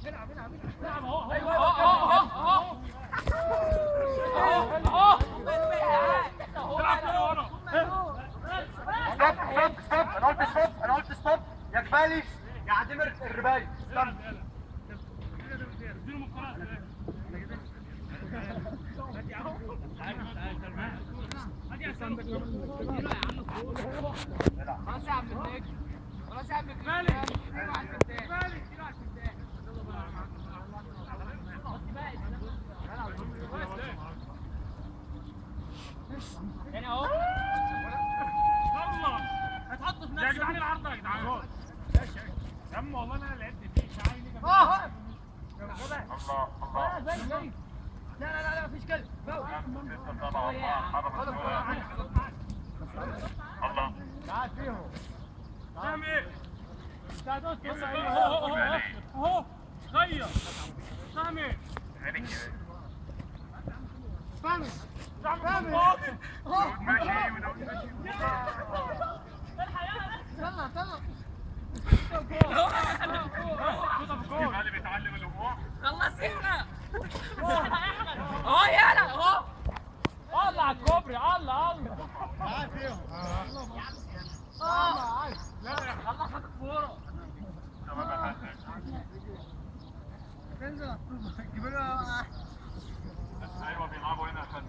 ستوب ستوب ستوب انا قلت ستوب انا قلت ستوب يا جبالي يا عدمر الرباية استنى خلاص يا عم النجم خلاص يا عم النجم اديله على الفتان اديله على الفتان يعني اهو هتحطه في يا نفسه جدعان العرض يا جدعان يا عم والله انا لعبت فيه تعالى نيجي اه الله الله زي زي لا لا لا لا مفيش كلب فوق ستة سبعة أربعة حرم الله تعال فيهم سامي اهو اهو اهو اهو غير سامي فهمي سامي ماشي وداود ماشي يلا يلا جبالي بيتعلم الوقوع خلصينا اهو يلا اهو الله على الكوبري الله الله ايوه بيلعبوا هنا عشان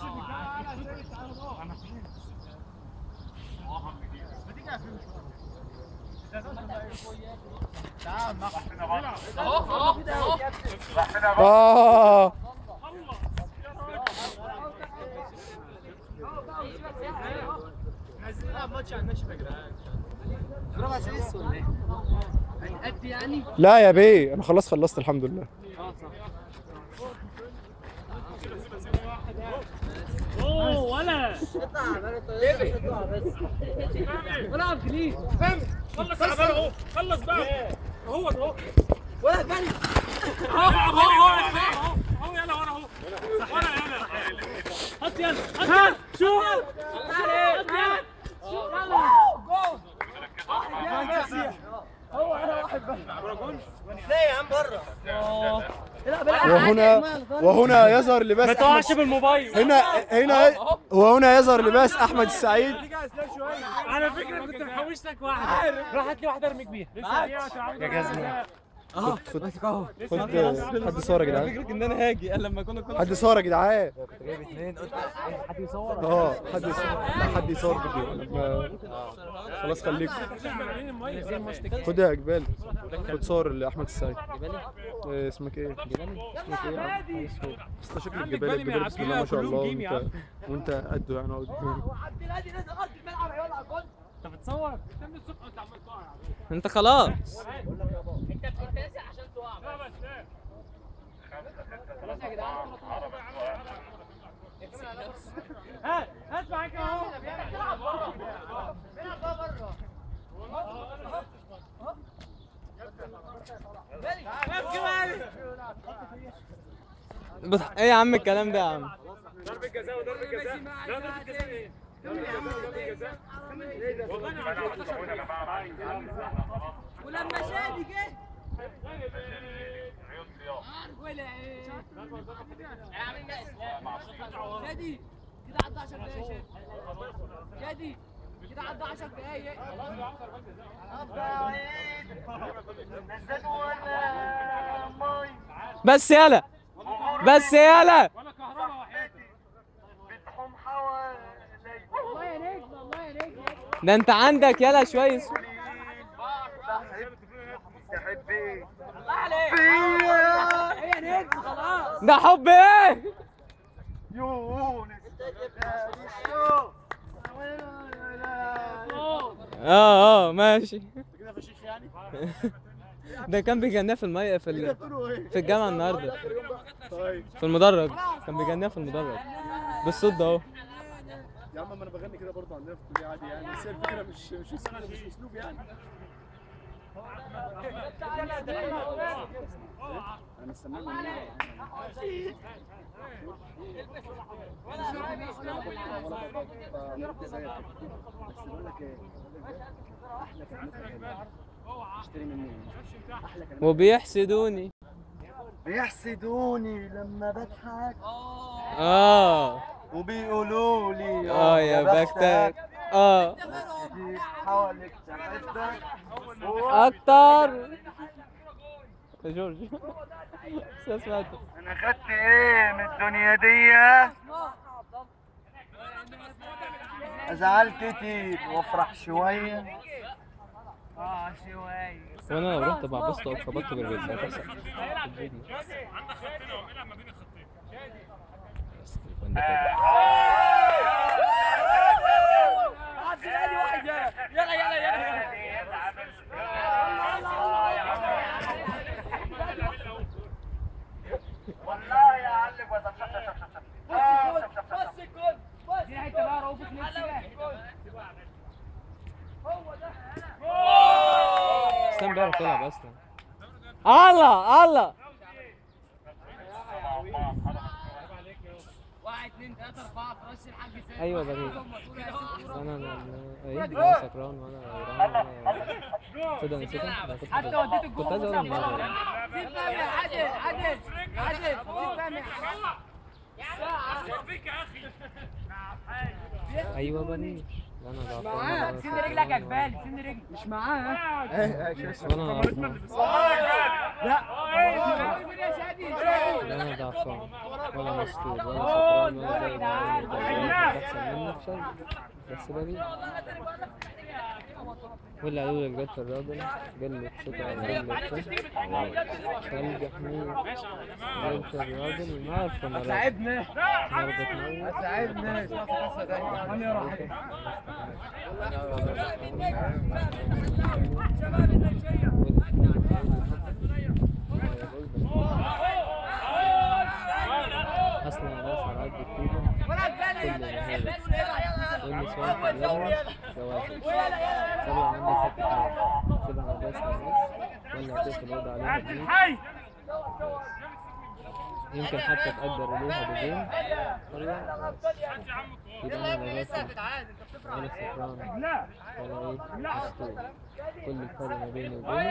اهو اهو اهو رحنا بقى اه قد يعني لا يا بيه انا خلاص خلصت الحمد لله اوه ولا العب جليد فهمي خلص يا عبالة اهو خلص بقى اهو اهو ولا بني اهو اهو اهو اهو اهو يلا ورا اهو ورا يلا هات يلا هات يلا شوف هات يلا وهنا وهنا يظهر لباس ما أحمد تقعش بالموبايل هنا هنا وهنا يظهر لباس احمد السعيد على فكره كنت محوش لك واحده راحت لي واحده ارميك بيها يا جزمه خد خد خد حد صور يا جدعان فكرك ان انا هاجي لما كنا كنا حد صور يا جدعان جايب اثنين قلت حد يصور اه حد يصور لا حد يصور فيديو لما خلاص خليك خد يا جبال خد صور لاحمد السعيد إيه اسمك ايه؟ اسمك ايه يا عم؟ اسمه- بس شكل الجبال الجبال بسم الله ما شاء الله وانت وانت قده يعني أهو. عبد الهادي نزل ارض الملعب هيولع الجول انت بتصور كم الصبح انت عمال تقع انت خلاص انت انت نازل عشان تقع لا بس لا خلاص يا جدعان هات هات معاك اهو بيلعب بره بيلعب بقى بره بس ايه يا عم الكلام ده يا عم ضربة جزاء وضربة جزاء لا ضربة جزاء ايه؟ ضربة جزاء والله انا عارف هنا يا جماعة ولما شادي جه عيون صيام ولا ايه يا عم شادي كده عدى 10 دقايق يا شادي شادي كده عدى 10 دقايق نزلوا ولا مي بس يلا بس يلا ولا كهرباء وحياتي بتحوم حوالي والله يا نجم والله يا نجم ده انت عندك يلا شويه تحبي الله عليك فيا ايه يا نجم خلاص ده حب ايه يونس اه اه ماشي ده كان بيجناه في المية في ال... في الجامعة النهارده في المدرج كان بيجناه في المدرج بالصوت ده اهو يا عم ما انا بغني كده برضه عندنا في الكليه عادي يعني بس هي الفكره مش مش اسلوب مش اسلوب يعني انا مستنيه من وبيحسدوني بيحسدوني لما بضحك اه وبيقولوا لي اه يا بختك اه كتير حواليك تحبك اكتر يا جورج بس سمعته انا خدت ايه من الدنيا دي ازعل كتير وافرح شويه اه شوية وانا لو رحت بعبست او خبطت بالبيت هتحصل في الفيديو بس التليفون ده كده. يلا يلا يلا والله يا علم دي حته بقى رؤوفك نفسي اسلام بيعرف يلعب اصلا الله الله واحد اثنين ثلاثة أربعة ترش الحاج سامي ايوه بديل ثم تقول يا ست انا انا ايه انا سكران وانا غيران وانا تصدق نسيت انا كنت حتى وديت كنت عايز اقول الجول الموضوع سيب فهمي يا عادل عادل عادل سيب فهمي ايوه بديل انا ضعفان معاه سن رجلك يا جبال سن رجلك مش معاه وانا ضعفان لا يا شادي شادي لا انا ضعفان ولا مسطول ولا سكران ولا زي ما بتحصل منك شيء بس بديل واللي قالوا لك جت الراجل قال لك ثقة قال لك ثلج حميد جت الراجل ما عرف انا تعبنا مرضى تموت تعبنا انا راح اصلا ناس على قد الطيبة كل هذا والنسوان في اللجنة جواز طبعا عندي حتة ناس سيبها بس للناس ولا هتقفل الوضع عليها بمين يمكن حتى تقدر ليها بدين ولا يبقى انا لا باكل ولا سكران ولا ايه مسطول كل الفرق ما بيني وبينك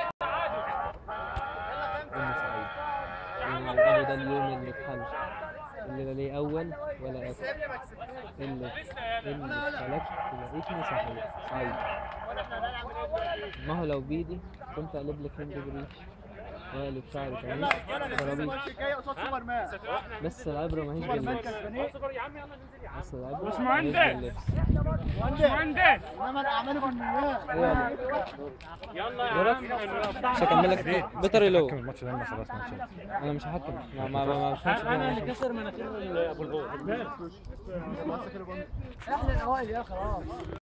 اني سعيد لان الأبو ده اليوم اللي اتحل اللي لا ليه اول ولا اخر اللي اللي اتخلقت لقيتني سعيد سعيد ما هو لو بيدي كنت اقلب لك هند بريش واقلب شعري كمان خرابيش جاي قصاد سوبر مان بس العبرة ما هيش باللبس بس العبرة مش ما هيش مهندس. باللبس مهندس انما الاعمال بالنيات يلا يا دورك؟ عم مش هكمل لك بيتر لو الماتش ده ما خلاص ماتش انا مش هحكم ما ما ما ما بفهمش فيها. انا اللي كسر مناخير ابو البول احنا الاوائل يا خلاص